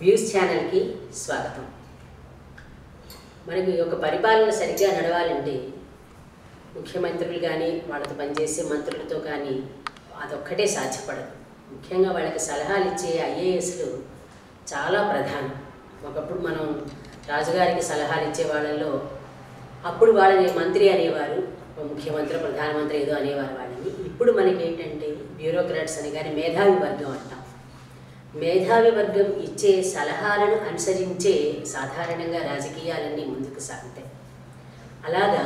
Views ఛానల్కి స్వాగతం మనకి ఒక పరిపాలన సరిగ్గా నడవాలంటే ముఖ్యమంత్రులు కానీ వాళ్ళతో పనిచేసే మంత్రులతో కానీ అదొక్కటే సాధ్యపడదు ముఖ్యంగా వాళ్ళకి సలహాలు ఇచ్చే ఐఏఎస్లు చాలా ప్రధానం ఒకప్పుడు మనం రాజుగారికి సలహాలు ఇచ్చే వాళ్ళల్లో అప్పుడు వాళ్ళని మంత్రి అనేవారు ఓ ముఖ్యమంత్రి ప్రధానమంత్రి ఏదో అనేవారు వాళ్ళని ఇప్పుడు మనకి ఏంటంటే బ్యూరోక్రాట్స్ అని కానీ మేధావి వర్గం అంటాం మేధావి వర్గం ఇచ్చే సలహాలను అనుసరించే సాధారణంగా రాజకీయాలన్నీ ముందుకు సాగుతాయి అలాగా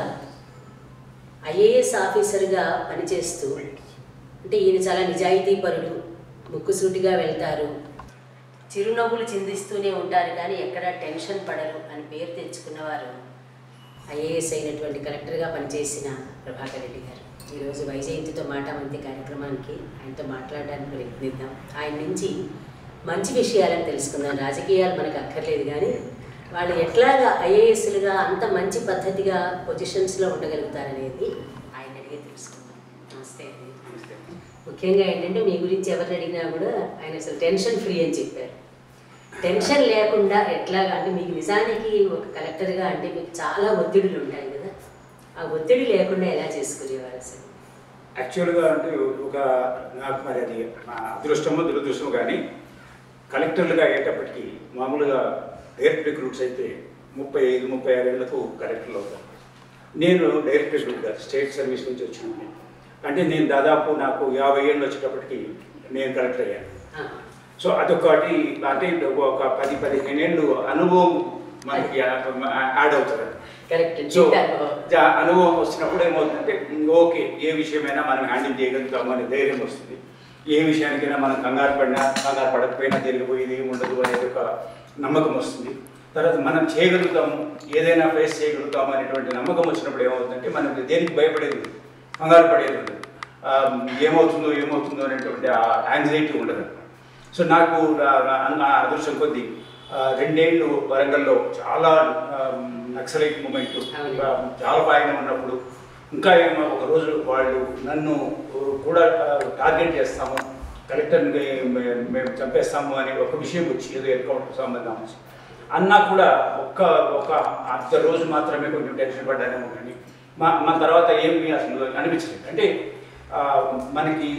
ఐఏఎస్ ఆఫీసర్గా పనిచేస్తూ అంటే ఈయన చాలా నిజాయితీపరుడు ముక్కుసూటిగా వెళ్తారు చిరునవ్వులు చిందిస్తూనే ఉంటారు కానీ ఎక్కడా టెన్షన్ పడరు అని పేరు తెచ్చుకున్నవారు ఐఏఎస్ అయినటువంటి కలెక్టర్గా పనిచేసిన ప్రభాకర్ రెడ్డి గారు ఈరోజు వైజయంతితో మాటామంతి కార్యక్రమానికి ఆయనతో మాట్లాడడానికి ప్రయత్నిద్దాం ఆయన నుంచి మంచి విషయాలను తెలుసుకుందాం రాజకీయాలు మనకు అక్కర్లేదు కానీ వాళ్ళు ఎట్లాగా ఐఏఎస్లుగా అంత మంచి పద్ధతిగా పొజిషన్స్లో ఉండగలుగుతారనేది ఆయన అడిగి తెలుసుకుందాం నమస్తే అండి ముఖ్యంగా ఏంటంటే మీ గురించి ఎవరిని అడిగినా కూడా ఆయన అసలు టెన్షన్ ఫ్రీ అని చెప్పారు టెన్షన్ లేకుండా ఎట్లాగా అంటే మీకు నిజానికి ఒక కలెక్టర్గా అంటే మీకు చాలా ఒత్తిడులు ఉంటాయి కదా ఆ ఒత్తిడి లేకుండా ఎలా చేసుకునేవారు అసలు యాక్చువల్గా అంటే ఒక నాకు మరి అది నా అదృష్టమో దురదృష్టమో కానీ కలెక్టర్లుగా అయ్యేటప్పటికి మామూలుగా డైరెక్ట్ రిక్రూట్స్ అయితే ముప్పై ఐదు ముప్పై ఆరు ఏళ్లకు కలెక్టర్లు అవుతాను నేను డైరెక్ట్ రిక్రూట్గా స్టేట్ సర్వీస్ నుంచి వచ్చినాను అంటే నేను దాదాపు నాకు యాభై ఏళ్ళు వచ్చేటప్పటికి నేను కలెక్టర్ అయ్యాను ఆ, సో అదొకటి అంటే ఒక పది పదిహేను ఏళ్ళు అనుభవం మనకి యాడ్ అవుతుంది కరెక్ట్ సో జీవితాలు. జా- అనుభవం వచ్చినప్పుడు ఏమవుతుందంటే ఓకే ఏ విషయమైనా మనం హ్యాండిల్ చేయగలుగుతాము అనే ధైర్యం వస్తుంది ఏ విషయానికైనా మనం కంగారు పడినా కంగారు పడకపోయినా జరిగిపోయేది ఏమి ఉండదు అనేది ఒక నమ్మకం వస్తుంది తర్వాత మనం చేయగలుగుతాము ఏదైనా ఫేస్ చేయగలుగుతాము అనేటువంటి నమ్మకం వచ్చినప్పుడు ఏమవుతుందంటే మనం దేనికి భయపడేది ఉండదు. కంగారు పడేది ఉండదు ఆ, ఏమవుతుందో ఏమవుతుందో అనేటువంటి ఆ యాంగ్జైటీ ఉండదు సో నాకు నా- నా- నా అదృష్టం కొద్దీ ఆ, రెండేళ్ళు వరంగల్లో చాలా నక్సలైట్ మూమెంట్ అవును. చాలా బాగా ఉన్నప్పుడు ఇంకా ఏమో ఒక రోజు వాళ్ళు నన్ను కూడా టార్గెట్ చేస్తాము కలెక్టర్ని మే- మేము చంపేస్తాము అనే ఒక విషయం వచ్చి ఏదో ఎన్కౌంటర్ సంబంధం వచ్చి అన్నా కూడా ఒక్క ఒక అర్ధ రోజు మాత్రమే కొంచెం టెన్షన్ పడ్డానేమో కానీ మా మా తర్వాత ఏమి అసలు అనిపించలేదు అంటే ఆ, మనకి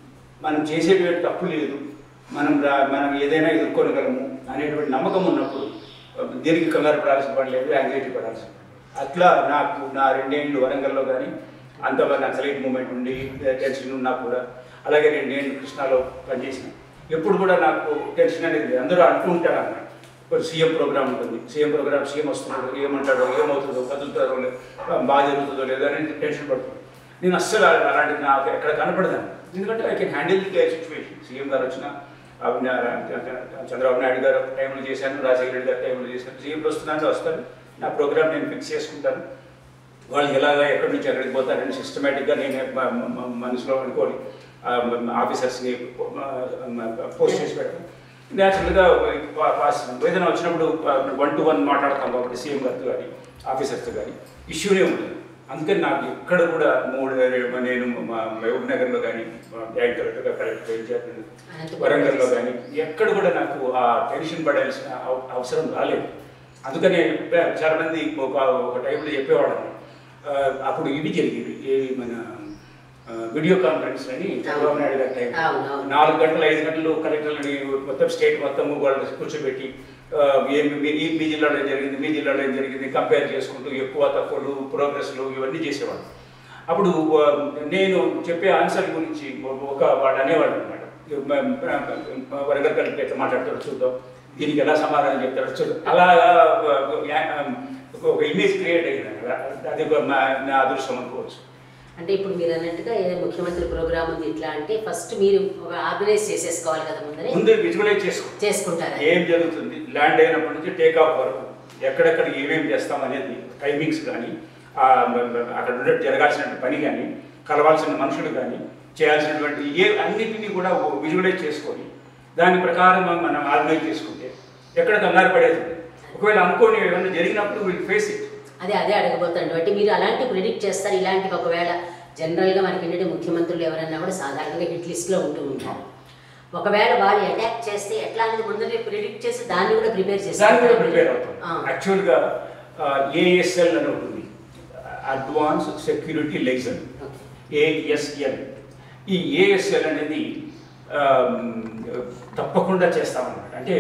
మనం చేసేటువంటి తప్పు లేదు మనం రా- మనం ఏదైనా ఎదుర్కొనగలము అనేటువంటి నమ్మకం ఉన్నప్పుడు దేనికి కంగారు పడాల్సిన పని లేదు యాంగ్జైటీ పడాల్సిన పని లేదు. అట్లా నాకు నా రెండేళ్ళు వరంగల్లో కానీ అంతవరకు నక్సలైట్ మూమెంట్ ఉండి టెన్షన్ ఉన్నా కూడా అలాగే రెండేళ్ళు కృష్ణాలో పనిచేసిన ఎప్పుడు కూడా నాకు టెన్షన్ అనేది లేదు అందరూ అంటూ ఉంటారు అన్నమాట ఇప్పుడు సీఎం ప్రోగ్రామ్ ఉంటుంది సీఎం ప్రోగ్రామ్ సీఎం వస్తున్నాడు ఏమంటాడో ఏమవుతుందో కదులుతారో లేదు బాగా జరుగుతుందో లేదో అని టెన్షన్ పడుతుంది నేను అస్సలు అలాంటిది నాకు ఎక్కడ కనపడదాను ఎందుకంటే I can handle the situation CM గారు వచ్చిన ఆ, చంద్రబాబు నాయుడు గారు ఒక టైంలో చేశాను రాజశేఖర రెడ్డి గారు టైంలో చేశాను సీఎం వస్తున్నాను వస్తాను నా ప్రోగ్రామ్ నేను ఫిక్స్ చేసుకుంటాను వాళ్ళు ఎలాగా ఎక్కడి నుంచి ఎక్కడికి పోతారని సిస్టమేటిక్గా నేను మ- మ- మ- మనసులో అనుకోని ఆ, మ- ఆఫీసర్స్ని పోస్ట్ చేసి పెడతాను న్యాచురల్గా పాస్ ఏదైనా వచ్చినప్పుడు వన్ టు వన్ మాట్లాడతాం కాబట్టి సీఎం గారితో కానీ ఆఫీసర్తో కానీ ఇష్యూనే ఉంటుంది అందుకని నాకు ఎక్కడ కూడా మూడు నేను మా మహబూబ్ నగర్లో కానీ జాయింట్ కలెక్టర్గా కలెక్టర్ చేశాను వరంగల్లో కానీ ఎక్కడ కూడా నాకు ఆ టెన్షన్ పడాల్సిన అవ- అవసరం రాలేదు అందుకనే చాలా మంది ఒక ఒక టైంలో చెప్పేవాళ్ళం ఆ, అప్పుడు ఇవి జరిగేవి ఏవి మన ఆ, వీడియో కాన్ఫరెన్స్ అని చంద్రబాబు నాయుడు గారి టైం అవును, అవును. నాలుగు గంటలు ఐదు గంటలు కలెక్టర్లని మొత్తం స్టేట్ మొత్తం వాళ్ళు కూర్చోబెట్టి ఆ, ఏమి మీ ఈ- మీ జిల్లాలో ఏం జరిగింది మీ జిల్లాలో ఏం జరిగింది కంపేర్ చేసుకుంటూ ఎక్కువ తక్కువలు ప్రోగ్రెస్లు ఇవన్నీ చేసేవాడు అప్పుడు ఆ, నేను చెప్పే ఆన్సర్ గురించి ఒక వాడు అనేవాడు అనమాట వరంగల్ కలెక్టర్ ఎట్లా మాట్లాడతాడో చూద్దాం దీనికి ఎలా సమాధానం చెప్తాడో చూద్దాం అలా ఒక ఇమేజ్ క్రియేట్ అయింది అక్కడ. అది ఒక మా- నా అదృష్టం అనుకోవచ్చు అంటే ఇప్పుడు మీరు అన్నట్టుగా ఏదో ముఖ్యమంత్రి ప్రోగ్రామ్ ఉంది ఇట్లా అంటే ఫస్ట్ మీరు ఒక ఆర్గనైజ్ చేసేసుకోవాలి కదా ముందరే ముందు విజువలైజ్ చేసుకో చేసుకుంటారు ఏం జరుగుతుంది ల్యాండ్ అయినప్పటి నుంచి టేక్ ఆఫ్ వరకు ఎక్కడెక్కడ ఏమేమి చేస్తాం అనేది టైమింగ్స్ కానీ ఆ, మ- మ- అక్కడ ఉండే జరగాల్సిన పని కానీ కలవాల్సిన మనుషులు కానీ చేయాల్సినటువంటి ఏ అన్నిటినీ కూడా విజువలైజ్ చేసుకొని దాని ప్రకారం మనం ఆర్గనైజ్ చేసుకుంటే ఎక్కడ కంగారు పడేది ఉండదు. ఒకవేళ అనుకోని ఏమైనా జరిగినప్పుడు విల్ ఫేస్ ఇట్ అదే అదే అడగబోతాను అంటే మీరు అలాంటి ప్రిడిక్ట్ చేస్తారు ఇలాంటివి ఒకవేళ జనరల్గా మనకి ఏంటంటే ముఖ్యమంత్రులు ఎవరన్నా కూడా సాధారణంగా హిట్ లిస్ట్లో ఉంటూ ఉంటారు ఒకవేళ వాళ్ళు అటాక్ చేస్తే ఎట్లా అనేది ముందరే ప్రిడిక్ట్ చేసి దాన్ని కూడా ప్రిపేర్ చేసి దాన్ని కూడా ప్రిపేర్ అవుతాం ఆ. యాక్చువల్గా ఏఎస్ఎల్ అని ఉంటుంది advance security liaison okay. ASL ఈ ఏఎస్ఎల్ అనేది ఆమ్, తప్పకుండా చేస్తామన్నమాట అంటే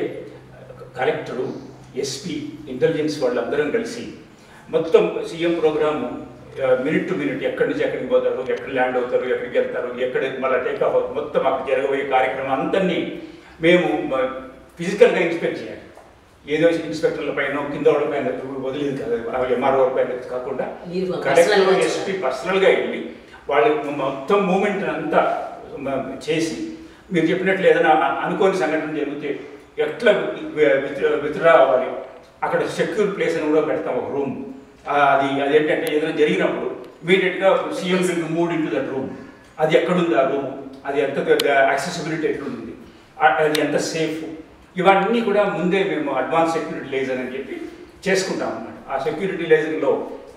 కలెక్టరు ఎస్పీ ఇంటెలిజెన్స్ వాళ్ళందరం కలిసి మొత్తం CM program minute to minute ఎక్కడి నుంచి ఎక్కడికి పోతారు ఎక్కడ ల్యాండ్ అవుతారు ఎక్కడికి వెళ్తారు ఎక్కడ మళ్ళీ టేక్ ఆఫ్ అవుతారు మొత్తం అక్కడ జరగబోయే కార్యక్రమం అంతన్ని మేము ఫిజికల్గా ఇన్స్పెక్ట్ చేయాలి ఏదో ఇన్స్పెక్టర్ల పైన కింద వాళ్ళ పైన వదిలేదు కదా ఎంఆర్ఓ పైన కాకుండా మీరు personal కలెక్టర్ గా ఎస్పీ పర్సనల్గా వెళ్ళి వాళ్ళు మొత్తం మూమెంట్ అంతా మ- చేసి మీరు చెప్పినట్లు ఏదైనా అనుకోని సంఘటన జరిగితే ఎట్లా విత్డ్రా అవ్వాలి అక్కడ సెక్యూర్ ప్లేస్ అని కూడా పెడతాం ఒక రూమ్ అది అదేంటంటే ఏదైనా జరిగినప్పుడు ఇమీడియట్గా CM will move into that room అది ఎక్కడుంది ఆ రూమ్ అది ఎంత యాక్సెసిబిలిటీ ఎట్లుంది ఆ- అది ఎంత సేఫ్ ఇవన్నీ కూడా ముందే మేము అడ్వాన్స్ సెక్యూరిటీ లైజన్ అని చెప్పి చేసుకుంటాం అన్నమాట ఆ సెక్యూరిటీ లైజన్లో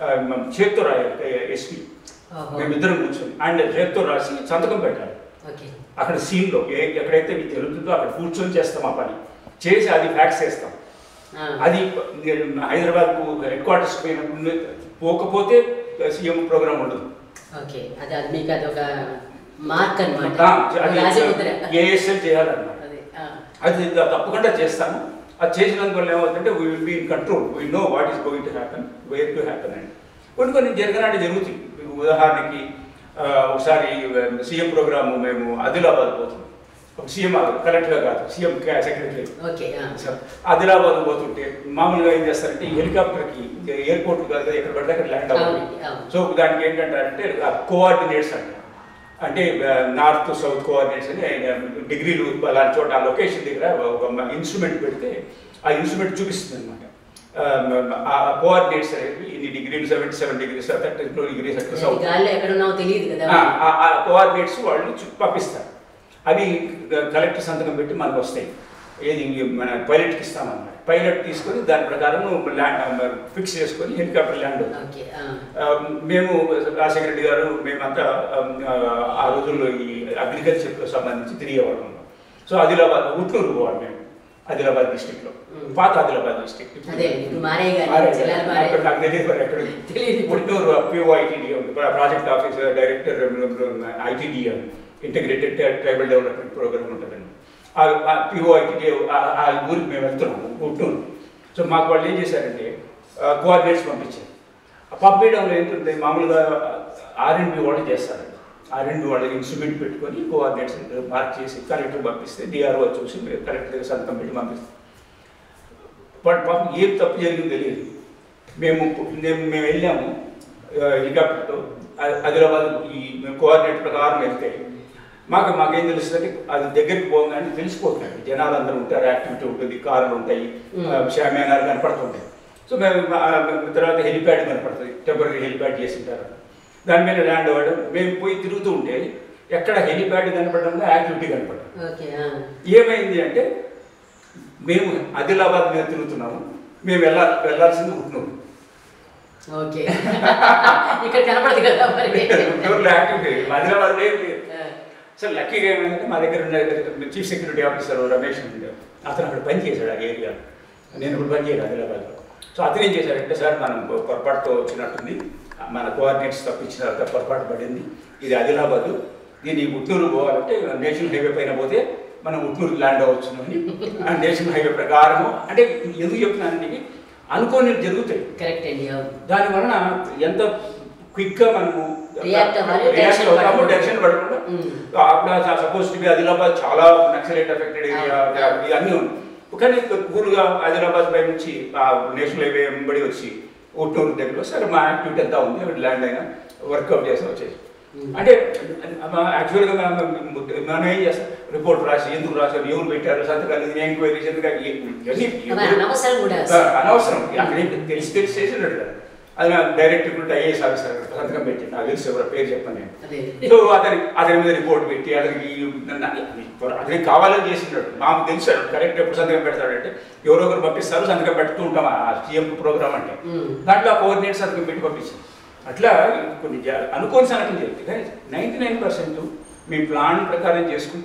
చేత్తో రాయాలి ఎస్పీ ఓహో. మేమిద్దరం కూర్చొని అండ్ చేత్తో రాసి సంతకం పెట్టాలి ఓకే అక్కడ సీన్లో ఏ ఎక్కడైతే మీకు జరుగుతుందో అక్కడ కూర్చొని చేస్తాం ఆ పని చేసి అది ఫ్యాక్స్ చేస్తాం ఆ. అది హైదరాబాద్కు హెడ్ క్వార్టర్స్ పోయినప్పుడు పోకపోతే సీఎం ప్రోగ్రామ్ ఉండదు ఓకే అది అది మీకు అది ఒక మార్క్ అనమాట ఆ, అది రాజముద్ర ఏఎస్ఎల్ చేయాలన్నమాట అదే ఆ. అది తప్పకుండా చేస్తాను అది చేసినందువల్ల ఏమవుతుందంటే we will be in control we know what is going to happen where to happen అండి కొన్ని కొన్ని జరగనాటి జరుగుతాయి మీకు ఉదాహరణకి ఆ, ఒకసారి సీఎం ప్రోగ్రాము మేము ఆదిలాబాద్ పోతున్నాం ఒక సీఎం కలెక్టర్ కాదు సీఎం సెక్రటరీ ఓకే ఆ. ఆదిలాబాద్ పోతుంటే మామూలుగా ఏం చేస్తారంటే ఈ హెలికాప్టర్కి ఎయిర్పోర్ట్ కాదు కదా ఎక్కడ పడితే అక్కడ ల్యాండ్ అవ్వాలి అవునండి, అవును. సో దానికి ఏంటంటే కోఆర్డినేట్స్ అంట అంటే నార్త్ సౌత్ కోఆర్డినేట్స్ అని ఆయన డిగ్రీలు అలాంటి చోట ఆ లొకేషన్ దగ్గర ఒక ఇన్స్ట్రుమెంట్ పెడితే ఆ ఇన్స్ట్రుమెంట్ చూపిస్తుంది అనమాట ఆ కోఆర్డినేట్స్ అనేవి ఇన్ని డిగ్రీలు seventy seven degrees thirty two degrees అట్లా అది సౌత్ గాల్లో ఎక్కడున్నావో తెలియదు కదా ఆ కోఆర్డినేట్స్ వాళ్ళు చు- పంపిస్తారు అవి కలెక్టర్ సంతకం పెట్టి మనకు వస్తాయి ఏది మన పైలట్కి ఇస్తామన్నమాట పైలట్ తీసుకొని దాని ప్రకారం ల్యాండ్ ఫిక్స్ చేసుకొని హెలికాప్టర్ ల్యాండ్ అవుతుంది ఓకే ఆ. ఆ, మేము రాజశేఖర రెడ్డి గారు మేమంతా ఆ, ఆ రోజుల్లో ఈ అగ్రికల్చర్కి సంబంధించి తిరిగేవాళ్ళం సో ఆదిలాబాద్ ఉట్నూరు పోవాలి మేము ఆదిలాబాద్ డిస్టిక్లో మ్. పాత ఆదిలాబాద్ డిస్టిక్ అదే ఇప్పుడు మారయ్య గారు జిల్లాలు మారాయి నాకు తెలియదు మరి ఎక్కడ తెలియదు. Utnoor PO ITD project officer director ITD integrated tribal development program ఉంటుందండి ఆ పిఓఐటీడీ ఆ ఊరికి మేము వెళ్తున్నాము ఉట్నూరు సో మాకు వాళ్ళు ఏం చేశారంటే కోఆర్డినేట్స్ పంపించారు ఆ పంపించడంలో ఏంటంటే మామూలుగా ఆర్ఎండ్బి వాళ్ళు చేస్తారండి ఆర్ఎండ్బి వాళ్ళకి ఇన్స్ట్రుమెంట్ పెట్టుకొని కోఆర్డినేట్స్ మార్క్ చేసి కలెక్టర్ పంపిస్తే డిఆర్ఓ చూసి మీరు కలెక్టర్ దగ్గర సంతకం పెట్టి పంపిస్తాం బట్ పాపం ఏం తప్పు జరిగిందో తెలియదు మేము మేము మేము వెళ్ళాము ఆ, హెలికాప్టర్తో ఆ- ఆదిలాబాద్ ఈ మేము కోఆర్డినేట్ ప్రకారం వెళ్తే మాకు మాకేం తెలుస్తుంది అది దగ్గరికి పోగానే తెలిసిపోతుంది జనాలు అందరూ ఉంటారు యాక్టివిటీ ఉంటుంది కార్లు ఉంటాయి ఆ, షామియానాలు కనపడుతుంటాయి సో మేము ఆ, తర్వాత హెలిప్యాడ్ కనపడుతుంది టెంపరీ హెలిప్యాడ్ చేసి ఉంటారు దాని మీద ల్యాండ్ అవ్వడం మేము పోయి తిరుగుతూ ఉంటే ఎక్కడ హెలిప్యాడ్ కనపడడం యాక్టివిటీ కనపడడం ఓకే ఆ. ఏమైంది అంటే మేము ఆదిలాబాద్ మీద తిరుగుతున్నాము మేము వెళ్ళా వెళ్ళాల్సింది ఉట్నూరు ఓకే ఇక్కడ కనపడదు కదా మరి ఉట్నూరులో యాక్టివిటీ ఆదిలాబాద్ ఏం లేదు ఆ. సో లక్కీగా ఏమైందంటే మా దగ్గర ఉన్న చీఫ్ సెక్యూరిటీ ఆఫీసర్ రమేష్ ఉండే అతను అక్కడ పని చేశాడు ఆ ఏరియా నేను ఇప్పుడు పని చేయను ఆదిలాబాద్లో సో అతను ఏం చేశాడంటే సార్ మనం పొ- పొరపాటుతో వచ్చినట్టుంది మన కోఆర్డినేట్స్ తప్పించిన తర్వాత పొరపాటు పడింది ఇది ఆదిలాబాదు దీన్ని ఉట్నూరు పోవాలంటే నేషనల్ హైవే పైన పోతే మనం ఉట్నూరు ల్యాండ్ అవ్వచ్చు అని ఆ నేషనల్ హైవే ప్రకారము అంటే ఎందుకు చెప్తున్నానంటే అనుకోని జరుగుతాయి కరెక్ట్ అండి అవును దాని వలన ఎంత క్విక్గా మనము React అవ్వాలి, react tension అవుతాము, పడకుండా. tension పడకుండా Mm. అప్పుడు సపోజ్ టు బి ఆదిలాబాద్ చాలా నక్సలైట్ ఎఫెక్టెడ్ ఏరియా Ah. ఇవన్నీ ఉన్నాయి కానీ కూల్గా ఆదిలాబాద్ పై నుంచి ఆ నేషనల్ హైవే వెంబడి వచ్చి ఉట్నూరు దగ్గర సరే మా యాక్టివిటీ అంతా ఉంది అక్కడ ల్యాండ్ అయినా వర్కౌట్ చేసి వచ్చేసి Mm. అంటే యాక్చువల్గా మనం ఏం చేస్తాం రిపోర్ట్ రాసి ఎందుకు రాశారు ఎవరు పెట్టారు సంతకాలు ఎంక్వైరీస్ ఎందుకు ఇవన్నీ అవి అనవసరం కూడా ఆ, అనవసరం అక్కడ ఏం తెలిసి తెలిసి చేసినాడు కదా అది నా డైరెక్ట్ ఇప్పుడు ఐఏఎస్ ఆఫీసర్ సంతకం పెట్టి నాకు తెలిసి ఎవరో పేరు చెప్పను నేను అదే సో అతని అతని మీద రిపోర్ట్ పెట్టి అతనికి అతనికి కావాలని చేసినాడు మాకు తెలుసు కరెక్ట్ ఎప్పుడు సంతకం పెడతాడంటే ఎవరో ఒకరు పంపిస్తారు సంతకం పెడుతూ ఉంటాం ఆ సీఎం ప్రోగ్రామ్ అంటే Mm. దాంట్లో ఆ కోఆర్డినేట్ సంతకం పెట్టి పంపించింది అట్లా కొన్ని జా- అనుకోని సంఘటన జరుగుతాయి కానీ నైంటీ నైన్ పర్సెంట్ మీ ప్లాన్ ప్రకారం చేసుకుంటే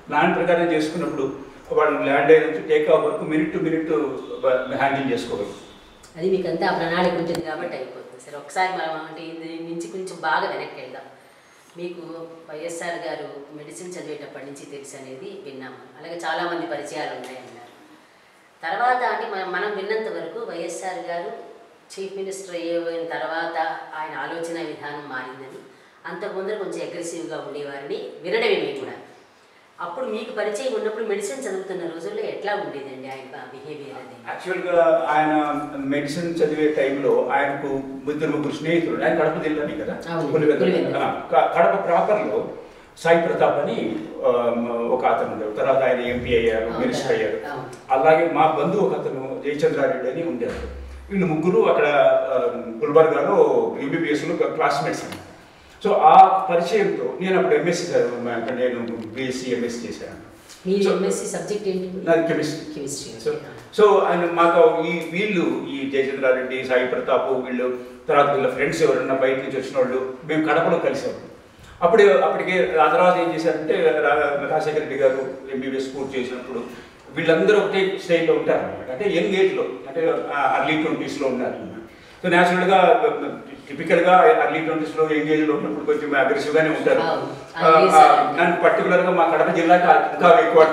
ప్లాన్ ప్రకారం చేసుకున్నప్పుడు వాళ్ళు ల్యాండ్ అయిన నుంచి టేక్ ఆఫ్ వరకు మినిట్ టు మినిట్ హ్యాండిల్ చేసుకోగలరు అది మీకు అంతా ఆ ప్రణాళిక ఉంటుంది కాబట్టి అయిపోతుంది సరే ఒకసారి మనం అంటే దీని నుంచి కొంచెం బాగా వెనక్కి వెళ్దాం మీకు వైఎస్ఆర్ గారు మెడిసిన్ చదివేటప్పటి నుంచి తెలుసు అనేది విన్నాము అలాగే చాలామంది పరిచయాలు ఉన్నాయన్నారు తర్వాత అంటే మనం మనం విన్నంత వరకు వైఎస్ఆర్ గారు చీఫ్ మినిస్టర్ అయ్యిన తర్వాత ఆయన ఆలోచన విధానం మారిందని అంతకుముందర కొంచెం అగ్రెసివ్గా ఉండేవారిని వినడమే మేము కూడా అప్పుడు మీకు పరిచయం ఉన్నప్పుడు మెడిసిన్ చదువుతున్న రోజుల్లో ఎట్లా ఉండేదండి ఆయన బిహేవియర్ అది యాక్చువల్గా ఆయన మెడిసిన్ చదివే టైంలో ఆయనకు ఇద్దరు ముగ్గురు స్నేహితులు ఆయన కడప జిల్లాని కదా అవును, పులివెందుల. పులివెందుల. ఆ, క- కడప ప్రాపర్లో సాయి ప్రతాప్ అని ఆ, ఒక అతను ఉండేవారు తర్వాత ఆయన ఎంపీ అయ్యారు అవును, మినిస్టర్ అయ్యారు అవును. అలాగే మా బంధువు ఒక అతను జయచంద్రారెడ్డి అని ఉండేవారు వీళ్ళు ముగ్గురు అక్కడ ఆ, గుల్బర్గాలో ఎంబీబీఎస్లో క్లాస్మేట్స్ అన్నమాట సో ఆ పరిచయంతో నేను అప్పుడు ఎంఎస్సీ చదివాను నేను బీఎస్సీ ఎంఎస్సీ చేశాను మీరు So, ఎంఎస్సీ సబ్జెక్ట్ ఏంటి నాది కెమిస్ట్రీ కెమిస్ట్రీ సో సో ఆయన మాకు ఈ వీళ్ళు ఈ జయచంద్రారెడ్డి సాయి ప్రతాప్ వీళ్ళు తర్వాత వీళ్ళ ఫ్రెండ్స్ ఎవరన్నా బయట నుంచి వచ్చిన వాళ్ళు మేము కడపలో కలిసాము అప్పుడు అప్పటికే ఆ తర్వాత ఏం చేశారంటే రా- రాజశేఖర రెడ్డి గారు ఎంబీబీఎస్ పూర్తి చేసినప్పుడు వీళ్ళందరూ ఒకటే స్టైల్లో ఉంటారు అనమాట అంటే యంగ్ ఏజ్లో అంటే అర్లీ ట్వంటీస్లో ఉన్నారు అనమాట సో న్యాచురల్గా టిపికల్గా అర్లీ ట్వంటీస్లో యంగ్ ఏజ్లో ఉన్నప్పుడు కొంచెం అగ్రెసివ్గానే ఉంటారు అవును. ఆ, ఆ, నన్ను పర్టికులర్గా మా కడప జిల్లాకి ఇంకా ఎక్కువ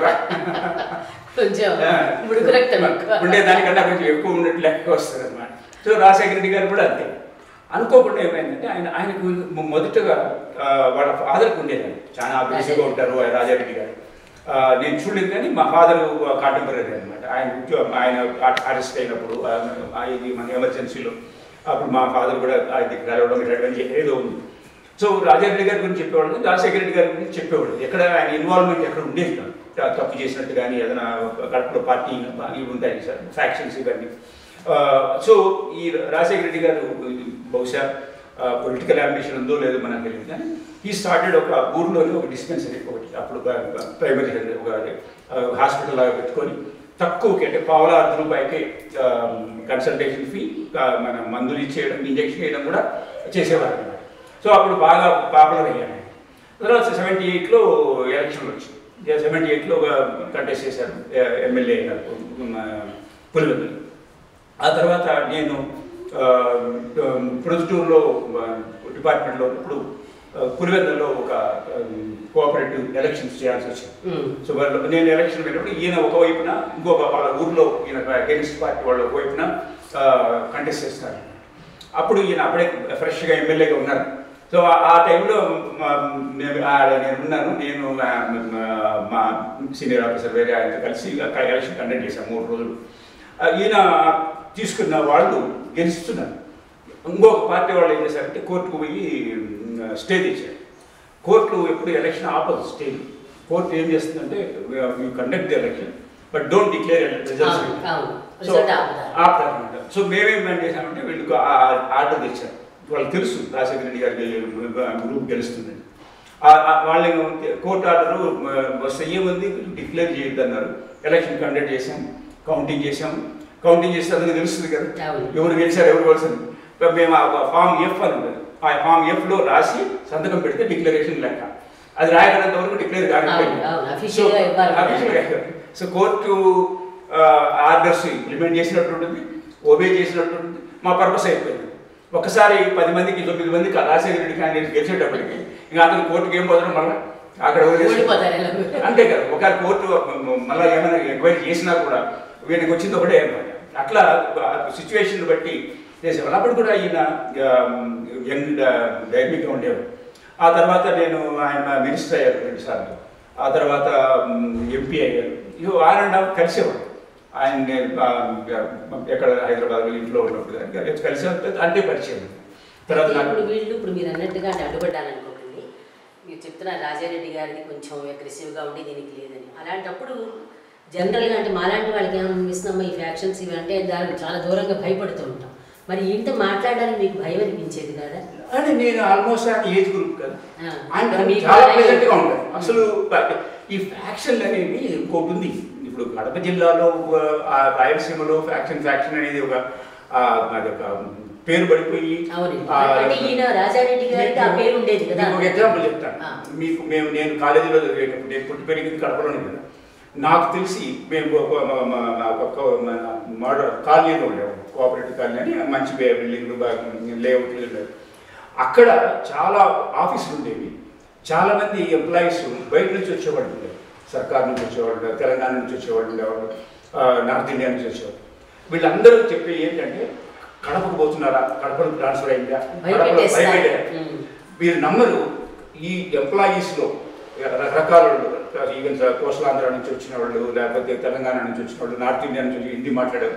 కొంచెం ఆ, ముడుకు రక్తం ఎక్కువ. ఉండే దానికన్నా కొంచెం ఎక్కువ ఉన్నట్టు లెక్క వస్తుంది అనమాట సో రాజశేఖర రెడ్డి గారు కూడా అంతే అనుకోకుండా ఏమైందంటే ఆయన ఆయనకు మొ- మొదటగా ఆ, వాళ్ళ ఫాదర్కి ఉండేదండి చాలా అగ్రెసివ్గా ఉంటారు ఆ రాజారెడ్డి గారు ఆ, నేను చూడలేదు కానీ మా ఫాదర్ కాంటెంపరీ అనమాట ఆయన ఉద్యోగం ఆయన అరెస్ట్ అయినప్పుడు ఆ, ఆ, ఇది మన ఎమర్జెన్సీలో అప్పుడు మా ఫాదర్ కూడా అది కలవడం వెళ్ళడం ఏదో ఉంది సో రాజారెడ్డి గారి గురించి చెప్పేవాళ్ళు రాజశేఖర రెడ్డి గారి గురించి చెప్పేవాళ్ళు ఎక్కడ ఆయన ఇన్వాల్వ్మెంట్ ఎక్కడ ఉండేది కాదు త- తప్పు చేసినట్టు కానీ ఏదైనా కడపలో పార్టీ ఇవి ఉంటాయి సార్ ఫ్యాక్షన్స్ ఇవన్నీ ఆ, సో ఈ రాజశేఖర రెడ్డి గారు బహుశా పొలిటికల్ అంబిషన్ ఉందో లేదో మనకు తెలియదు కానీ ఈ స్టార్టెడ్ ఒక ఊర్లోనే ఒక డిస్పెన్సరీ ఒకటి అప్పుడు ప్రైమరీ హెల్త్ ఒక హాస్పిటల్ లాగా పెట్టుకొని తక్కువకి అంటే పావుల అర్ధ రూపాయికి కన్సల్టేషన్ ఫీ మన మందులు ఇచ్చేయడం ఇంజెక్షన్ చేయడం కూడా చేసేవారు అన్నమాట సో అప్పుడు బాగా పాపులర్ అయ్యాను తర్వాత సెవెంటీ ఎయిట్లో ఎలక్షన్లు వచ్చింది సెవెంటీ ఎయిట్లో కంటెస్ట్ చేశారు ఎమ్మెల్యే అయినారు పులివెందులు ఆ తర్వాత నేను ప్రొద్దుటూరులో డిపార్ట్మెంట్లో ఉన్నప్పుడు ఆ, పులివెందుల్లో ఒక కోఆపరేటివ్ ఎలక్షన్స్ చేయాల్సి వచ్చింది ఉమ్. సో వాళ్ళు నేను ఎలక్షన్ వెళ్ళినప్పుడు ఈయన ఒకవైపున ఇంకొక వాళ్ళ ఊర్లో ఈయన అగెన్స్ట్ పార్టీ వాళ్ళు ఒకవైపున కంటెస్ట్ చేస్తున్నారు అప్పుడు ఈయన అప్పుడే ఫ్రెష్గా ఎమ్మెల్యేగా ఉన్నారు సో ఆ- ఆ టైంలో మా- నేను ఆ- నేను ఉన్నాను నేను ఆ, మా- మా సీనియర్ ఆఫీసర్ వేరే ఆయనతో కలిసి ఎలక్షన్ కండక్ట్ చేశాను మూడు రోజులు ఆ, ఈయన తీసుకున్న వాళ్ళు గెలుస్తున్నారు ఇంకొక పార్టీ వాళ్ళు ఏం చేశారంటే కోర్టుకు పోయి స్టే తెచ్చారు కోర్టు ఎప్పుడు ఎలక్షన్ ఆపదు స్టే కోర్టు ఏం చేస్తుందంటే you conduct the election but don't declare results అవును, అవును. సో Result ఆపుతారు. ఆపుతారనమాట సో మేమేం ప్లాన్ చేసామంటే వీళ్ళకి ఆర్డర్ తెచ్చారు వాళ్ళకి తెలుసు రాజశేఖర రెడ్డి గారికి గ్రూప్ గెలుస్తుందని ఆ- ఆ వాళ్ళని కోర్టు ఆర్డర్ వస్తే ఏముంది డిక్లేర్ చేయొద్దు అన్నారు ఎలక్షన్ కండక్ట్ చేసాం కౌంటింగ్ చేసాం కౌంటింగ్ చేస్తే అందుకు తెలుస్తుంది కదా అవును. ఎవరు గెలిచారు ఎవరు గెలిచారు మేము ఆ ఫామ్ ఎఫ్ అని ఉంటుంది ఆ ఫామ్ ఎఫ్లో రాసి సంతకం పెడితే డిక్లరేషన్ లెక్క అది రాయగలంత వరకు డిక్లేర్ అవును, అవును. Official గా ఇవ్వాలి. కాదు సో కోర్టు ఆర్డర్స్ ఇంప్లిమెంట్ చేసినట్టు ఉంటుంది ఓబే చేసినట్టు ఉంటుంది మా పర్పస్ అయిపోయింది ఒకసారి పది మందికి తొమ్మిది మందికి రాజశేఖర రెడ్డి క్యాండిడేట్ గెలిచేటప్పటికి ఇంకా అతను కోర్టుకి ఏం పోతాడు మళ్ళీ అక్కడ వదిలేసి- ఓడిపోతారు ఎలాగో. అంతే కదా ఒకవేళ కోర్టు మళ్ళీ ఏమైనా ఎంక్వైరీ చేసినా కూడా వీళ్ళకి వచ్చింది ఒకటే అన్నమాట అట్లా సిచ్యువేషన్ బట్టి చేసేవాళ్ళు అప్పుడు కూడా ఈయన యంగ్ డైనమిక్గా ఉండేవాడు ఆ తర్వాత నేను ఆయన మినిస్టర్ అయ్యారు రెండు సార్లు ఆ తర్వాత ఎంపీ అయ్యారు ఇవి ఆన్ అండ్ ఆఫ్ కలిసేవాడు ఆయన నేను ఆ, ఎక్కడ హైదరాబాద్లో ఇంట్లో ఉన్నప్పుడు కానీ కలిసి అంటే పరిచయం తర్వాత అయితే నాకు ఇప్పుడు వీళ్ళు ఇప్పుడు మీరు అన్నట్టుగా అంటే అడ్డుపడ్డాను అనుకోకండి మీరు చెప్తున్నారు రాజారెడ్డి గారిది కొంచెం అగ్రెసివ్గా ఉండి దీనికి లేదని అలాంటప్పుడు జనరల్గా అంటే మాలాంటి వాళ్ళకి ఏమనిపిస్తున్నామో ఈ ఫ్యాక్షన్స్ ఇవి అంటే దానికి చాలా దూరంగా భయపడుతూ ఉంటాం మరి ఇంత మాట్లాడడానికి మీకు భయం అనిపించేది కదా అంటే నేను ఆల్మోస్ట్ ఆయన ఏజ్ గ్రూప్ కదా ఆ. ఆయన మీకు చాలా కూడా ప్రెజెంట్ గా ఉంటారు అసలు ఈ ఫ్యాక్షన్ అనేది ఇంకోటి ఉంది ఇప్పుడు కడప జిల్లాలో ఆ రాయలసీమలో ఫ్యాక్షన్ ఫ్యాక్షన్ అనేది ఒక ఆ, అది ఒక పేరు పడిపోయి అవును ఆ, అంటే ఈయన రాజారెడ్డి గారికి ఆ పేరు ఉండేది కదా మీకు ఒక ఎగ్జాంపుల్ చెప్తాను ఆ. మీకు మేము నేను కాలేజీలో చదివేటప్పుడు నేను పుట్టి పెరిగింది కడపలోనే కదా నాకు తెలిసి మేము ఒక- మా- మా- మా ఒక మోడల్ కాలనీలో ఉండేవాడు కోఆపరేటివ్ కాలనీ అని మంచి బే- బిల్డింగ్లు లేఅవుట్లు ఉండేవి అక్కడ చాలా ఆఫీసులు ఉండేవి చాలా మంది ఎంప్లాయీస్ బయట నుంచి వచ్చేవాళ్ళు ఉండేవారు సర్కార్ నుంచి వచ్చేవాళ్ళు తెలంగాణ నుంచి వచ్చేవాళ్ళు ఉండేవాళ్ళు ఆ, నార్త్ ఇండియా నుంచి వచ్చేవాళ్ళు వీళ్ళందరూ చెప్పే ఏంటంటే కడపకు పోతున్నారా కడపకు ట్రాన్స్ఫర్ అయిందా కడపలో భయపెట్టేస్తారు. భయపెట్టారా? ఉమ్. మీరు నమ్మరు ఈ ఎంప్లాయీస్లో రకరకాల వాళ్ళు ఈవెన్ కోస్లాంధ్ర నుంచి వచ్చిన వాళ్ళు లేకపోతే తెలంగాణ నుంచి వచ్చిన వాళ్ళు నార్త్ ఇండియా నుంచి వచ్చి హిందీ మాట్లాడారు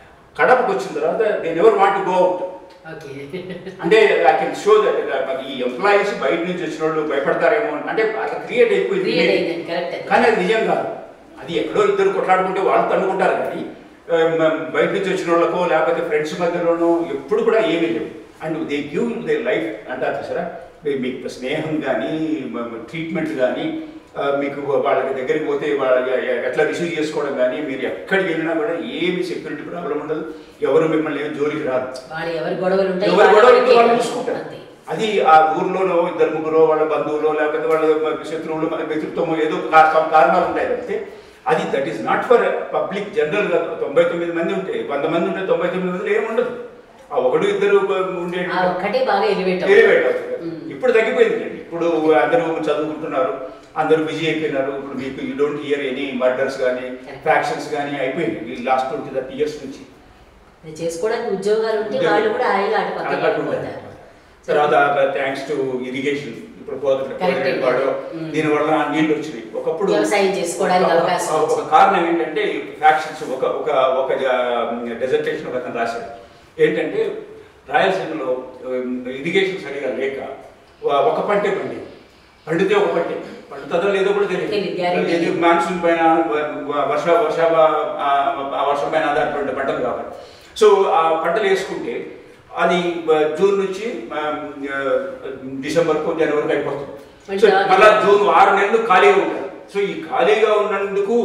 కడపకు వచ్చిన తర్వాత they never want go out okay అంటే ఐ కెన్ షో దట్ ఈ ఎంప్లాయీస్ బయట నుంచి వచ్చిన వాళ్ళు భయపడతారేమో అని. అంటే అట్లా క్రియేట్ అయిపోయింది క్రియేట్ అయిందండి కరెక్ట్ కానీ అది నిజం కాదు అది ఎక్కడో ఇద్దరు కొట్లాడుకుంటే వాళ్ళు తన్నుకుంటారు కానీ ఆ, మ- బయట నుంచి వచ్చిన వాళ్ళకో లేకపోతే ఫ్రెండ్స్ మధ్యలోనో ఎప్పుడు కూడా ఏమీ లేవు and they give they life అంటారు చూసారా మీ- మీకు స్నేహం కానీ ట్రీట్మెంట్ కానీ మీకు వాళ్ళకి దగ్గరికి పోతే వాళ్ళ ఎ- ఎ- ఎట్లా రిసీవ్ చేసుకోవడం కానీ మీరు ఎక్కడికి వెళ్ళినా కూడా ఏమి సెక్యూరిటీ ప్రాబ్లం ఉండదు ఎవరు మిమ్మల్ని ఏమి జోలికి రాదు వాళ్ళు ఎవరి గొడవలు ఉంటాయి ఎవరు కూడా వాళ్ళకి వాళ్ళు చూసుకుంటారు అంతే అది ఆ ఊర్లోనో ఇద్దరు ముగ్గురు వాళ్ళ బంధువులు లేకపోతే వాళ్ళ శత్రువులు మన వ్యక్తిత్వమో ఏదో కా- కా- కారణాలు ఉంటాయి తప్పితే అది that is not for public general గా తొంభై తొమ్మిది మంది ఉంటే వంద మంది ఉంటే తొంభై తొమ్మిది మంది ఏమి ఉండదు ఆ ఒకడు ఇద్దరు ఉండే ఆ ఒక్కటే బాగా ఎలివేట్ ఎలివేట్ అవుతుంది ఉమ్. ఇప్పుడు తగ్గిపోయింది అండి ఇప్పుడు అందరూ చదువుకుంటున్నారు అందరూ బిజీ అయిపోయినారు ఇప్పుడు మీకు you don't hear any murders కానీ ఫ్యాక్షన్స్ కానీ అయిపోయింది ఈ లాస్ట్ ట్వంటీ థర్టీ ఇయర్స్ నుంచి అది చేసుకోవడానికి ఉద్యోగాలు ఉంటే వాళ్ళు కూడా హాయిగా అటు పక్కకి అలవాటు ఉంటుంది. వెళ్ళిపోతారు తర్వాత థ్యాంక్స్ టు ఇరిగేషన్ ఇప్పుడు Correct. పోతుంది వాడు Mm. దీని వల్ల నీళ్ళు వచ్చినాయి ఒకప్పుడు వ్యవసాయం చేసుకోవడానికి ఒక- అవకాశం ఒక- ఒక వచ్చింది. కారణం ఏంటంటే ఫ్యాక్షన్స్ ఒక ఒక ఒక డెజర్టేషన్ ఒక అతను రాశాడు ఏంటంటే రాయలసీమలో ఇరిగేషన్ సరిగా లేక ఒక- ఒక పంటే పండి పండితే ఒక పంటే పండుతుందో లేదో కూడా తెలియదు, తెలియదు guarantee ఇది లేదు. మాన్సూన్ పైన వ- వర్ష వర్ష ఆ ఆ వర్షం పైన ఆధారపడిన పంటలు కాబట్టి సో ఆ పంటలు వేసుకుంటే అది ఆ, జూన్ నుంచి ఆ, ఆ, డిసెంబర్కు జనవరికి అయిపోతుంది మళ్ళీ సో తర్వాత- మళ్ళా జూన్ ఆరు నెలలు ఖాళీగా ఉంటారు సో ఈ ఖాళీగా ఉన్నందుకు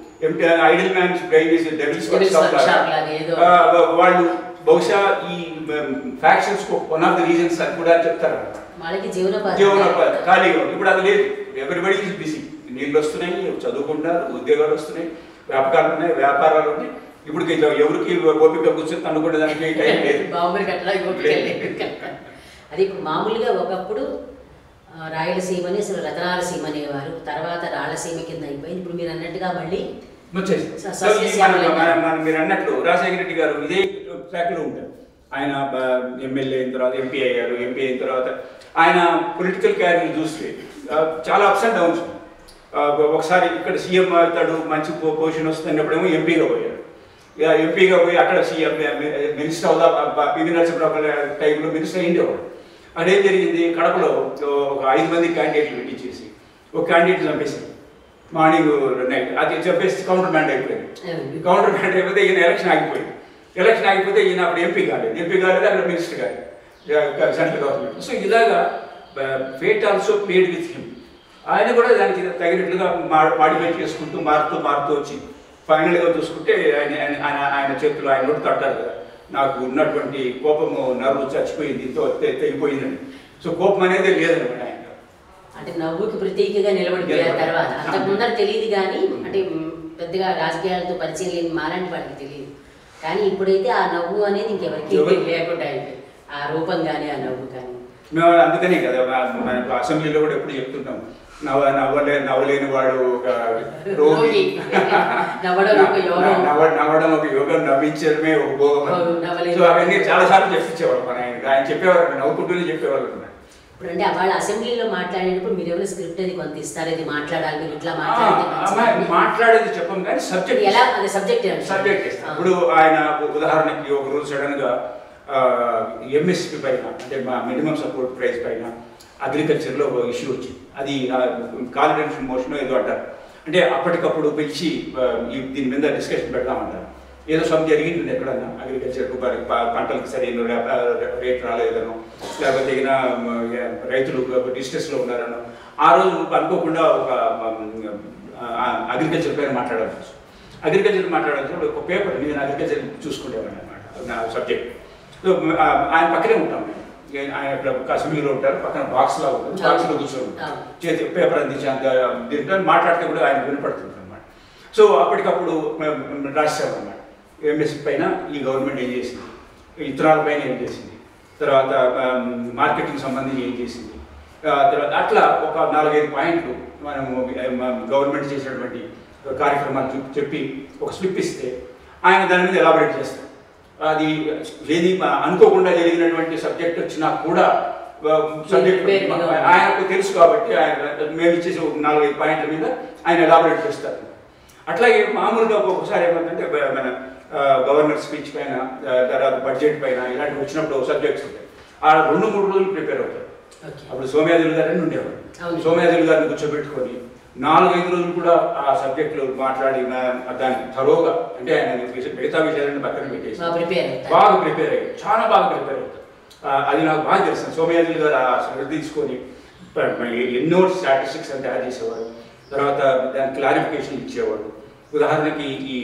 ఐడిల్ మ్యాన్స్ డైవీస్ డెవిల్స్ Devil's workshop లాగా ఏదో. వాళ్ళు బహుశా ఈ factions one of the reasons అని కూడా చెప్తారు వాళ్ళకి జీవనోపాధి జీవనోపాధి ఖాళీగా ఉంది. ఇప్పుడు అది లేదు ఎవ్రీబడి ఈజ్ బిజీ నీళ్ళు వస్తున్నాయి చదువుకుంటారు ఉద్యోగాలు వస్తున్నాయి వ్యాపకాలు ఉన్నాయి వ్యాపారాలు ఉన్నాయి ఇప్పుడు ఇట్లా ఎవరికి ఓపిక కూర్చొని తన్నుకునే దానికి టైం లేదు బాంబులు కట్టడానికి ఓపిక అది ఇప్పుడు మామూలుగా ఒకప్పుడు ఆ, రాయలసీమని అసలు రతనాలసీమ అనేవారు తర్వాత రాయలసీమ కింద అయిపోయింది ఇప్పుడు మీరు అన్నట్టుగా మళ్ళీ వచ్చేసి స- సో ఈ సస్యశ్యామలంగా. మన- మన- మన- మీరు అన్నట్లు రాజశేఖర రెడ్డి గారు ఇదే ట్రాక్లో ఉంటారు ఆయన ఎమ్మెల్యే అయిన తర్వాత ఎంపీ అయ్యారు ఎంపీ అయిన తర్వాత ఆయన పొలిటికల్ క్యారియర్ చూస్తే ఆ, చాలా అప్స్ అండ్ డౌన్స్ ఒకసారి ఇక్కడ సీఎం అవుతాడు మంచి పొ- పొజిషన్ వస్తున్నప్పుడేమో ఎంపీగా పోయారు ఇక ఎంపీగా పోయి అక్కడ సీఎం మినిస్టర్ అవుదా ప- పివి నరసింహరావు గారి టైంలో మినిస్టర్ అయ్యిండేవాడు అదేం జరిగింది కడపలో ఒక ఐదు మంది క్యాండిడేట్లు పెట్టించేసి ఒక క్యాండిడేట్ చంపేశారు మార్నింగ్ నైట్ అది చెప్పేసి కౌంటర్ మ్యాండ్ అయిపోయింది కౌంటర్ మ్యాండ్ అయిపోతే ఈయన ఎలక్షన్ ఆగిపోయింది ఎలక్షన్ ఆగిపోతే ఈయన అప్పుడు ఎంపీ కాలేదు ఎంపీ కాలేదు అక్కడ మినిస్టర్ కాలేదు సెంట్రల్ గవర్నమెంట్ సో ఇలాగా fate also played with him ఆయన కూడా దానికి తగినట్లుగా మాడిఫై చేసుకుంటూ మారుతూ మారుతూ వచ్చి ఫైనల్గా చూసుకుంటే ఆయన ఆయన- ఆయన ఆయన చేతులు ఆయన నోటి తట్టారు కదా నాకు ఉన్నటువంటి కోపము నర్వు చచ్చిపోయింది తో- తె- తెగిపోయిందని సో కోపం అనేది లేదనమాట ఆయన అంటే నవ్వుకి ప్రతీకగా నిలబడిపోయారు నిలబడి. తర్వాత అంతకు ముందర తెలియదు కానీ అంటే మ్, పెద్దగా రాజకీయాలతో పరిచయం లేని మాలాంటి వాడికి తెలియదు కానీ ఇప్పుడైతే ఆ నవ్వు అనేది ఇంకెవరికి ఎవరు- లేకుండా అయిపోయింది ఆ రూపం కానీ ఆ నవ్వు కానీ మేము అందుకనే కదా మన- మనకు అసెంబ్లీలో కూడా ఎప్పుడు చెప్తుంటాం నవ్వ నవ్వలే నవ్వలేని వాడు ఒక రోగి రోగి. నవ్వడం ఒక యోగం. నవ్వ- నవ్వడం ఒక యోగం నవ్వించడమే ఒక భోగం అని. భోగం, నవ్వలేని సో అవన్నీ చాలా సార్లు చెప్పించేవాళ్ళు మన ఆయన ఆయన చెప్పేవారు నవ్వుకుంటూనే చెప్పేవాళ్ళు అన్నమాట. ఇప్పుడు అంటే వాళ్ళ అసెంబ్లీలో మాట్లాడేటప్పుడు మీరు ఎవరు స్క్రిప్ట్ అది కొంత ఇస్తారు ఇది మాట్లాడాలి మీరు ఇట్లా ఆ, మాట్లాడితే అమ్మాయి మంచిది. మాట్లాడేది చెప్పం కానీ సబ్జెక్ట్ ఎలా అది సబ్జెక్ట్ సబ్జెక్ట్ ఇస్తాం ఇప్పుడు ఆయన ఉదాహరణకి ఒక రోజు సడన్ గా ఎంఎస్పి పైన అంటే మా మినిమం సపోర్ట్ ప్రైస్ పైన అగ్రికల్చర్లో ఒక ఇష్యూ వచ్చింది అది కాన్ఫిడెన్షియల్ మోషన్ ఏదో అంటారు అంటే అప్పటికప్పుడు పిలిచి ఆ, ఈ దీని మీద డిస్కషన్ పెడదామంటారు ఏదో సమ్ జరిగింది ఎక్కడన్నా అగ్రికల్చర్ పంటలకు సరైన రేట్ రాలేదనో లేకపోతే ఈయన, మ, రైతులు డిస్ట్రెస్లో ఉన్నారనో ఆ రోజు అనుకోకుండా ఒక అగ్రికల్చర్ పైన మాట్లాడాల్సి వచ్చింది. అగ్రికల్చర్ మాట్లాడాల్సినప్పుడు ఒక పేపర్ నేను అగ్రికల్చర్ చూసుకునేవాడిని అనమాట నా సబ్జెక్ట్ సో ఆ, ఆయన పక్కనే ఉంటాం మేము ఏ- ఆయన ఇక్కడ అసెంబ్లీలో ఉంటారు పక్కన బాక్స్ లా ఉంటుంది బాక్స్లో కూర్చొని ఉంటాం అవును. తింటాం. చేతి పేపర్ అందించాక దీంట్లో మాట్లాడితే కూడా ఆయన వినపడుతుంది అనమాట సో అప్పటికప్పుడు మేము రాసాం అన్నమాట ఎంఎస్సీ పైన ఈ గవర్నమెంట్ ఏం చేసింది ఇతరాల పైన ఏం చేసింది తర్వాత మార్కెటింగ్ సంబంధించి ఏం చేసింది ఆ, తర్వాత అట్లా ఒక నాలుగైదు పాయింట్లు మనము గవర్నమెంట్ చేసినటువంటి కార్యక్రమాలు చూపి చెప్పి ఒక స్లిప్ ఇస్తే ఆయన దాని మీద ఎలాబరేట్ చేస్తారు అది ఏది మ- అనుకోకుండా జరిగినటువంటి సబ్జెక్ట్ వచ్చినా కూడా సబ్జెక్ట్ Very good. ఆయనకు తెలుసు కాబట్టి ఆయన మేము ఇచ్చేసి ఒక నాలుగైదు పాయింట్ల మీద ఆయన ఎలాబరేట్ చేస్తారు అట్లాగే మామూలుగా ఒక్కొక్కసారి ఏమంటే బ- మన గవర్నర్ స్పీచ్ పైన ఆ, తర్వాత బడ్జెట్ పైన ఇలాంటివి వచ్చినప్పుడు సబ్జెక్ట్స్ ఉంటాయి ఆ రెండు మూడు రోజులు ప్రిపేర్ అవుతారు ఓకే అప్పుడు సోమయాజులు గారని ఉండేవారు అవును. సోమయాజులు గారిని కూర్చోబెట్టుకొని నాలుగైదు రోజులు కూడా ఆ సబ్జెక్టులు మాట్లాడి మా- దాన్ని తరోగా అంటే ఆయన విష- మిగతా విషయాలను పక్కన పెట్టేసి బాగా ప్రిపేర్ అవుతారు బాగా ప్రిపేర్ అయ్యారు చాలా బాగా ప్రిపేర్ అవుతారు ఆ, అది నాకు బాగా తెలుసు సోమయాజులు గారు ఆ శ్రద్ధ తీసుకొని ప- మరి ఎన్నో స్టాటిస్టిక్స్ అని తయారు చేసేవాడు తర్వాత దాని క్లారిఫికేషన్ ఇచ్చేవాడు ఉదాహరణకి ఈ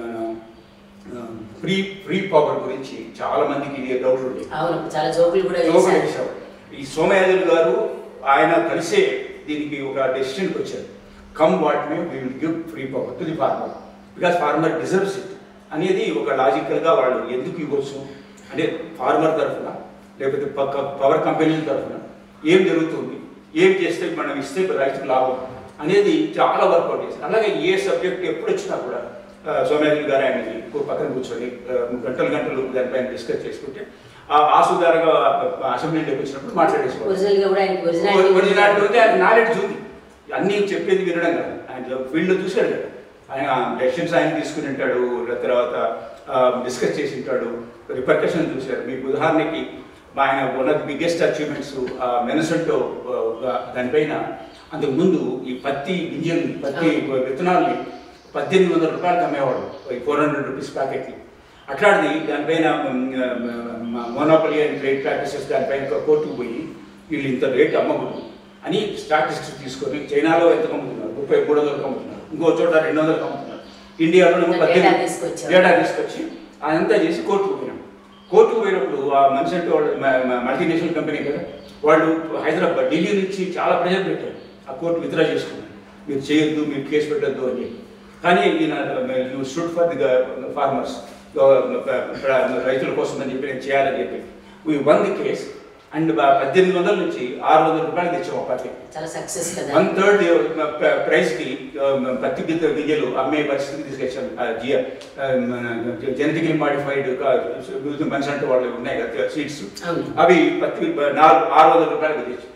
ఫ్రీ ఫ్రీ పవర్ గురించి చాలా మందికి ఇది డౌట్ ఉండేది అవును చాలా జోకులు కూడా యోగా వేశారు చేశారు ఈ సోమయాజులు గారు ఆయన కలిసే దీనికి ఒక డెసిషన్కి వచ్చారు come what may we will give free power to the farmer because farmer deserves it అనేది ఒక లాజికల్గా వాళ్ళు ఎందుకు ఇవ్వచ్చు అంటే ఫార్మర్ తరఫున లేకపోతే పవర్ కంపెనీల తరఫున ఏం జరుగుతుంది ఏం చేస్తే మనం ఇస్తే రైతుకు లాభం అనేది చాలా వర్కౌట్ చేశారు అలాగే ఏ సబ్జెక్ట్ ఎప్పుడు వచ్చినా కూడా ఆ, సోమయాజులు గారు ఆయన పక్కన కూర్చొని ఆ, గంటలు గంటలు దానిపైన డిస్కస్ చేసుకుంటే ఆ ఆసుదారుగా అసెంబ్లీలోకి వచ్చినప్పుడు మాట్లాడేసుకోవాలి ఒరిజినల్ గా కూడా ఆయనకి ఒరిజినాలిటీ ఒరిజినాలిటీ ఉంది ఆయన నాలెడ్జ్ ఉంది అన్నీ చెప్పేది వినడం కాదు ఆయన ఫీల్డ్లో చూశాడు కదా ఆయన డెసిషన్స్ ఆయన తీసుకుని ఉంటాడు తర్వాత డిస్కస్ చేసి ఉంటాడు రిపర్కషన్ చూశారు మీకు ఉదాహరణకి ఆయన one of the biggest achievements Monsanto దానిపైన అంతకుముందు ఈ పత్తి గింజలు పత్తి విత్తనాల్ని పద్దెనిమిది వందల రూపాయలకు అమ్మేవాడు ఫోర్ హండ్రెడ్ రూపీస్ ప్యాకెట్కి అట్లాంటిది దానిపైన మోనోపలి అండ్ ట్రేడ్ ప్రాక్టీసెస్ దానిపైన కోర్టుకు పోయి వీళ్ళు ఇంత రేట్ అమ్మకూడదు అని స్టాటిస్టిక్స్ తీసుకొని చైనాలో ఎంత అమ్ముతున్నారు ముప్పై మూడు వందలకు అమ్ముతున్నారు ఇంకో చోట రెండు వందలకు అమ్ముతున్నారు ఇండియాలో డేటా పద్దెనిమిది తీసుకొచ్చారు. డేటా తీసుకొచ్చి అదంతా చేసి కోర్టుకు పోయినాం కోర్టుకు పోయినప్పుడు ఆ మనిషి అంటే వాళ్ళు మల్టీనేషనల్ కంపెనీ కదా వాళ్ళు హైదరాబాద్ ఢిల్లీ నుంచి చాలా ప్రెజర్ పెట్టారు ఆ కోర్టు విత్డ్రా చేసుకున్నారు మీరు చేయొద్దు మీరు కేసు పెట్టొద్దు అని చెప్పి కానీ ఈయన you should for the farmers రైతుల కోసం అని చెప్పి నేను చేయాలని చెప్పి we won the case and పద్దెనిమిది వందల నుంచి ఆరు వందల రూపాయలు తెచ్చాం ఆ పార్టీ చాలా సక్సెస్ కదా వన్ థర్డ్ ప్రైస్ కి ఆ, పత్తి గిత్త గింజలు అమ్మే పరిస్థితికి తీసుకొచ్చాం ఆ, జియా జెనెటికలీ మాడిఫైడ్ మనిషి అంటే వాళ్ళు ఉన్నాయి కదా సీడ్స్ అవును అవి పత్తి నాలుగు ఆరు వందల రూపాయలకి తెచ్చి